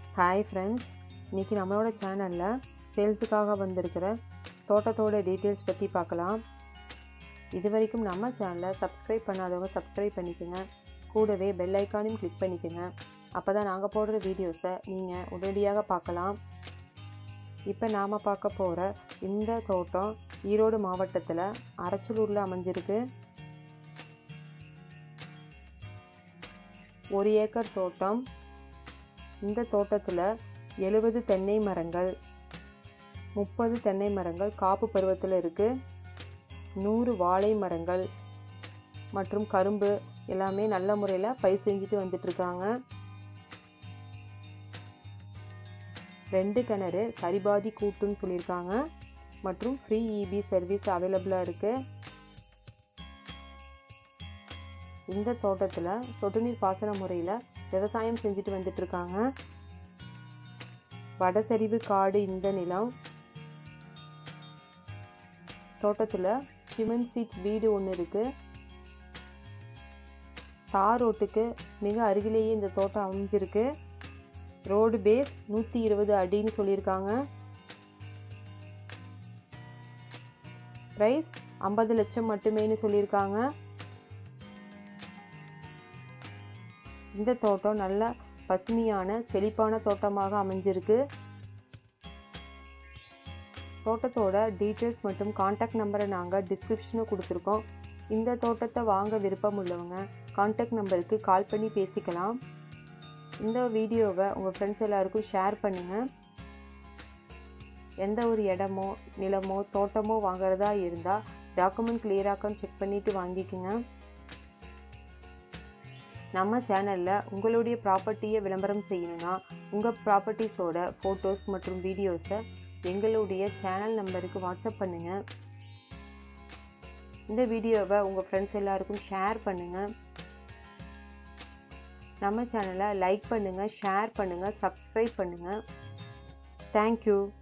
hi friends இன்றைக்கி நம்மளோட சேனலில் சேல்ஸுக்காக வந்திருக்கிற தோட்டத்தோட டீட்டெயில்ஸ் பற்றி பார்க்கலாம் இது வரைக்கும் நம்ம சேனலை சப்ஸ்கிரைப் பண்ணாதவங்க சப்ஸ்கிரைப் பண்ணிக்கோங்க கூடவே பெல் ஐக்கானையும் கிளிக் பண்ணிக்கோங்க அப்போ தான் நாங்கள் போடுற வீடியோஸை நீங்கள் உடனடியாக பார்க்கலாம் இப்போ நாம் பார்க்க போகிற இந்த தோட்டம் ஈரோடு மாவட்டத்தில் அரச்சலூரில் அமைஞ்சிருக்கு ஒரு ஏக்கர் தோட்டம் இந்த தோட்டத்தில் எழுபது தென்னை மரங்கள் முப்பது தென்னை மரங்கள் காப்பு பருவத்தில் இருக்குது நூறு வாழை மரங்கள் மற்றும் கரும்பு எல்லாமே நல்ல முறையில் பயிர் செஞ்சுட்டு வந்துட்டுருக்காங்க ரெண்டு கிணறு சரிபாதி கூட்டுன்னு சொல்லியிருக்காங்க மற்றும் ஃப்ரீ இபி சர்வீஸ் அவைலபிளாக இருக்குது இந்த தோட்டத்தில் சொட்டு நீர் பாசன முறையில் விவசாயம் செஞ்சுட்டு வந்துட்டு இருக்காங்க வடசரிவு காடு இந்த நிலம் தோட்டத்தில் சிமெண்ட் சீட் வீடு ஒன்று இருக்குது தார் ரோட்டுக்கு மிக அருகிலேயே இந்த தோட்டம் அமைஞ்சிருக்கு ரோடு பேஸ் நூற்றி இருபது அடின்னு சொல்லியிருக்காங்க ப்ரைஸ் ஐம்பது லட்சம் மட்டுமேனு சொல்லியிருக்காங்க இந்த தோட்டம் நல்ல பசுமையான செழிப்பான தோட்டமாக அமைஞ்சிருக்கு தோட்டத்தோட டீட்டெயில்ஸ் மற்றும் காண்டாக்ட் நம்பரை நாங்கள் டிஸ்கிரிப்ஷனில் கொடுத்துருக்கோம் இந்த தோட்டத்தை வாங்க விருப்பம் உள்ளவங்க காண்டாக்ட் நம்பருக்கு கால் பண்ணி பேசிக்கலாம் இந்த வீடியோவை உங்கள் ஃப்ரெண்ட்ஸ் எல்லாருக்கும் ஷேர் பண்ணுங்கள் எந்த ஒரு இடமோ நிலமோ தோட்டமோ வாங்குறதா இருந்தால் டாக்குமெண்ட் கிளியராக்கான்னு செக் பண்ணிவிட்டு வாங்கிக்கோங்க நம்ம சேனலில் உங்களுடைய ப்ராப்பர்ட்டியை விளம்பரம் செய்யணும்னா உங்கள் ப்ராப்பர்ட்டிஸோட ஃபோட்டோஸ் மற்றும் வீடியோஸை எங்களுடைய சேனல் நம்பருக்கு வாட்ஸ்அப் பண்ணுங்கள் இந்த வீடியோவை உங்கள் ஃப்ரெண்ட்ஸ் எல்லாருக்கும் ஷேர் பண்ணுங்கள் நம்ம சேனலை லைக் பண்ணுங்கள் ஷேர் பண்ணுங்கள் சப்ஸ்கிரைப் பண்ணுங்கள் தேங்க்யூ